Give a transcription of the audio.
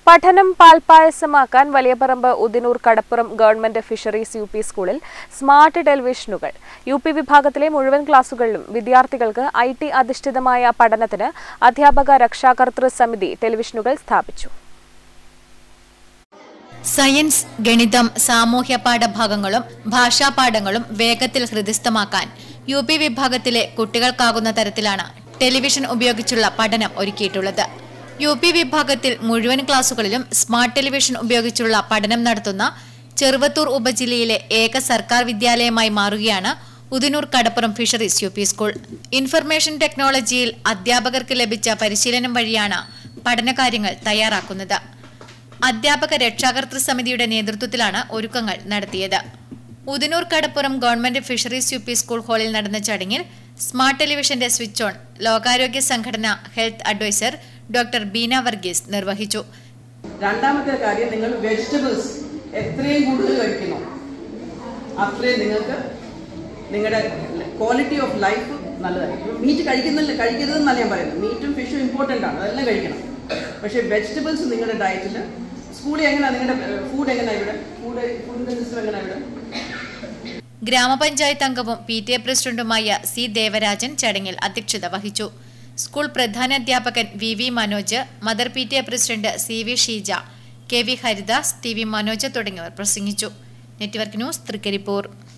പഠനം പാൽപ്പായസമാക്കാൻ Valiyaparamba Udinur Kadappuram government fisheries U P സ്കൂളിൽ സ്മാർട്ട് ടെലിവിഷനുകൾ യു പി വിഭാഗത്തിലെ മുഴുവൻ ക്ലാസുകളിലും വിദ്യാർത്ഥികൾക്ക് ഐ ടി അധിഷ്ഠിതമായ പഠനത്തിന് അധ്യാപക രക്ഷാകർതൃ സമിതി ടെലിവിഷനുകൾ സ്ഥാപിച്ചു സയൻസ് ഗണിതം സാമൂഹ്യ പാഠഭാഗങ്ങളും ഭാഷാപാഠങ്ങളും വേഗത്തിൽ ഹൃദിസ്ഥമാക്കാൻ യു പി വിഭാഗത്തിലെ കുട്ടികൾക്കാകുന്ന തരത്തിലാണ് ടെലിവിഷൻ ഉപയോഗിച്ചുള്ള പഠനം ഒരുക്കിയിട്ടുള്ളത് യു പി വിഭാഗത്തിൽ മുഴുവൻ ക്ലാസുകളിലും സ്മാർട്ട് ടെലിവിഷൻ ഉപയോഗിച്ചുള്ള പഠനം നടത്തുന്ന ചെറുവത്തൂർ ഉപജില്ലയിലെ ഏക സർക്കാർ വിദ്യാലയമായി മാറുകയാണ് Udinur Kadappuram fisheries U P school information ടെക്നോളജിയിൽ അധ്യാപകർക്ക് ലഭിച്ച പരിശീലനം വഴിയാണ് പഠനകാര്യങ്ങൾ തയ്യാറാക്കുന്നത് അധ്യാപക രക്ഷാകർതൃ സമിതിയുടെ നേതൃത്വത്തിലാണ് ഒരുക്കങ്ങൾ നടത്തിയത് Udinur Kadappuram government fisheries U P school ഹാളിൽ നടന്ന ചടങ്ങിൽ സ്മാർട്ട് ടെലിവിഷന്റെ സ്വിച്ച് ഓൺ ലോകാരോഗ്യ സംഘടന health adviser doctor Beena Varghese നിർവഹിച്ചു രണ്ടാമത്തെ കാര്യം നിങ്ങൾ വെജിറ്റബിൾസ് എത്രയും കൂടുതൽ കഴിക്കുന്നു അത്രയും നിങ്ങൾക്ക് നിങ്ങളുടെ ക്വാളിറ്റി ഓഫ് ലൈഫ് നല്ലതായിരിക്കും മീറ്റ് കഴിക്കുന്നില്ല കഴിക്കരുതെന്നല്ല ഞാൻ പറയുന്നത് മീറ്റും ഫിഷും ഇമ്പോർട്ടൻ്റ് ആണ് അതെല്ലാം കഴിക്കണം പക്ഷേ വെജിറ്റബിൾസ് നിങ്ങളുടെ ഡയറ്റിൽ സ്കൂളിൽ എങ്ങനെയാണ് നിങ്ങളുടെ ഫുഡ് എങ്ങനെയാണ് ഇവിടെ ഫുഡ് ഫുഡിൻ്റെ സിസ്റ്റം എങ്ങനെയാണ് ഇവിടെ ഗ്രാമപഞ്ചായത്ത് അംഗവും പി ടി എ പ്രസിഡന്റുമായ സി ദേവരാജൻ ചടങ്ങിൽ അധ്യക്ഷത വഹിച്ചു സ്കൂൾ പ്രധാനാധ്യാപകൻ V V Manoj mother P T A president C V Sheeja K V Haridas T V Manoj തുടങ്ങിയവർ പ്രസംഗിച്ചു നെറ്റ്വർക്ക് ന്യൂസ് തൃക്കരിപ്പൂർ